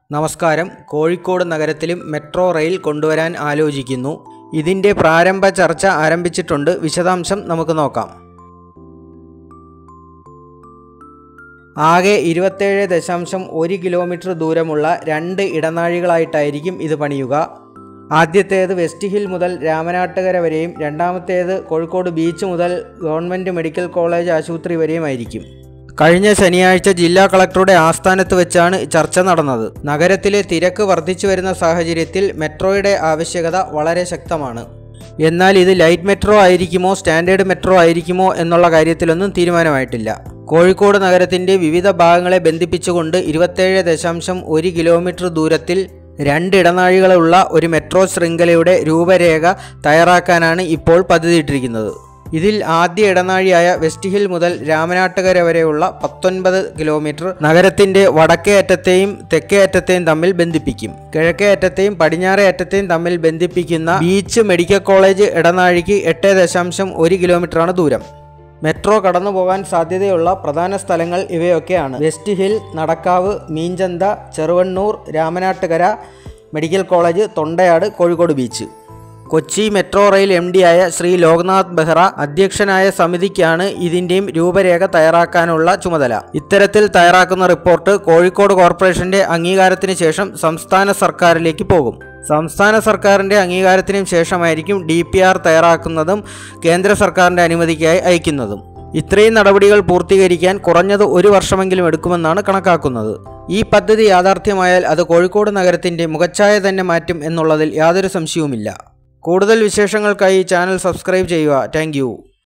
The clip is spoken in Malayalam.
നമസ്കാരം കോഴിക്കോട് നഗരത്തിലും മെട്രോ റെയിൽ കൊണ്ടുവരാൻ ആലോചിക്കുന്നു ഇതിൻ്റെ പ്രാരംഭ ചർച്ച ആരംഭിച്ചിട്ടുണ്ട് വിശദാംശം നമുക്ക് നോക്കാം ആകെ ഇരുപത്തേഴ് ദശാംശം ഒരു കിലോമീറ്റർ ദൂരമുള്ള രണ്ട് ഇടനാഴികളായിട്ടായിരിക്കും ഇത് പണിയുക ആദ്യത്തേത് വെസ്റ്റ് ഹിൽ മുതൽ രാമനാട്ടുകര വരെയും രണ്ടാമത്തേത് കോഴിക്കോട് ബീച്ച് മുതൽ ഗവൺമെൻറ് മെഡിക്കൽ കോളേജ് ആശുപത്രി വരെയുമായിരിക്കും കഴിഞ്ഞ ശനിയാഴ്ച ജില്ലാ കളക്ടറുടെ ആസ്ഥാനത്ത് വെച്ചാണ് ചർച്ച നടന്നത് നഗരത്തിലെ തിരക്ക് വർദ്ധിച്ചു വരുന്ന സാഹചര്യത്തിൽ മെട്രോയുടെ ആവശ്യകത വളരെ ശക്തമാണ് എന്നാൽ ഇത് ലൈറ്റ് മെട്രോ ആയിരിക്കുമോ സ്റ്റാൻഡേർഡ് മെട്രോ ആയിരിക്കുമോ എന്നുള്ള കാര്യത്തിലൊന്നും തീരുമാനമായിട്ടില്ല കോഴിക്കോട് നഗരത്തിൻ്റെ വിവിധ ഭാഗങ്ങളെ ബന്ധിപ്പിച്ചുകൊണ്ട് ഇരുപത്തേഴ് ദശാംശം ഒരു കിലോമീറ്റർ ദൂരത്തിൽ രണ്ട് ഇടനാഴികളുള്ള ഒരു മെട്രോ ശൃംഖലയുടെ രൂപരേഖ തയ്യാറാക്കാനാണ് ഇപ്പോൾ പദ്ധതിയിട്ടിരിക്കുന്നത് ഇതിൽ ആദ്യ ഇടനാഴിയായ വെസ്റ്റ് ഹിൽ മുതൽ രാമനാട്ടുകര വരെയുള്ള പത്തൊൻപത് കിലോമീറ്റർ നഗരത്തിന്റെ വടക്കേ അറ്റത്തെയും തെക്കേ അറ്റത്തെയും തമ്മിൽ ബന്ധിപ്പിക്കും കിഴക്കേ അറ്റത്തെയും പടിഞ്ഞാറേ അറ്റത്തെയും തമ്മിൽ ബന്ധിപ്പിക്കുന്ന ബീച്ച് മെഡിക്കൽ കോളേജ് ഇടനാഴിക്ക് എട്ട് ദശാംശം ഒരു കിലോമീറ്ററാണ് ദൂരം മെട്രോ കടന്നു പോകാൻ സാധ്യതയുള്ള പ്രധാന സ്ഥലങ്ങൾ ഇവയൊക്കെയാണ് West Hill Nadakkavu Meenchantha Cheruvannur Ramanattukara medical college Thondayad Kozhikode beach Kochi metro rail M ആയ ശ്രീ ലോക്നാഥ് ബെഹ്റ അധ്യക്ഷനായ സമിതിക്കാണ് ഇതിൻ്റെയും രൂപരേഖ തയ്യാറാക്കാനുള്ള ചുമതല ഇത്തരത്തിൽ തയ്യാറാക്കുന്ന റിപ്പോർട്ട് കോഴിക്കോട് കോർപ്പറേഷന്റെ അംഗീകാരത്തിന് ശേഷം സംസ്ഥാന സർക്കാരിലേക്ക് പോകും സംസ്ഥാന സർക്കാരിൻ്റെ അംഗീകാരത്തിനും ശേഷമായിരിക്കും ഡി പി ആർ തയ്യാറാക്കുന്നതും കേന്ദ്ര സർക്കാരിൻ്റെ അനുമതിക്കായി അയക്കുന്നതും ഇത്രയും നടപടികൾ പൂർത്തീകരിക്കാൻ കുറഞ്ഞത് ഒരു വർഷമെങ്കിലും എടുക്കുമെന്നാണ് കണക്കാക്കുന്നത് ഈ പദ്ധതി യാഥാർത്ഥ്യമായാൽ അത് കോഴിക്കോട് നഗരത്തിൻ്റെ മുഖച്ഛായ തന്നെ മാറ്റും എന്നുള്ളതിൽ യാതൊരു സംശയവുമില്ല കൂടുതൽ വിശേഷങ്ങൾക്കായി ചാനൽ സബ്സ്ക്രൈബ് ചെയ്യുക താങ്ക്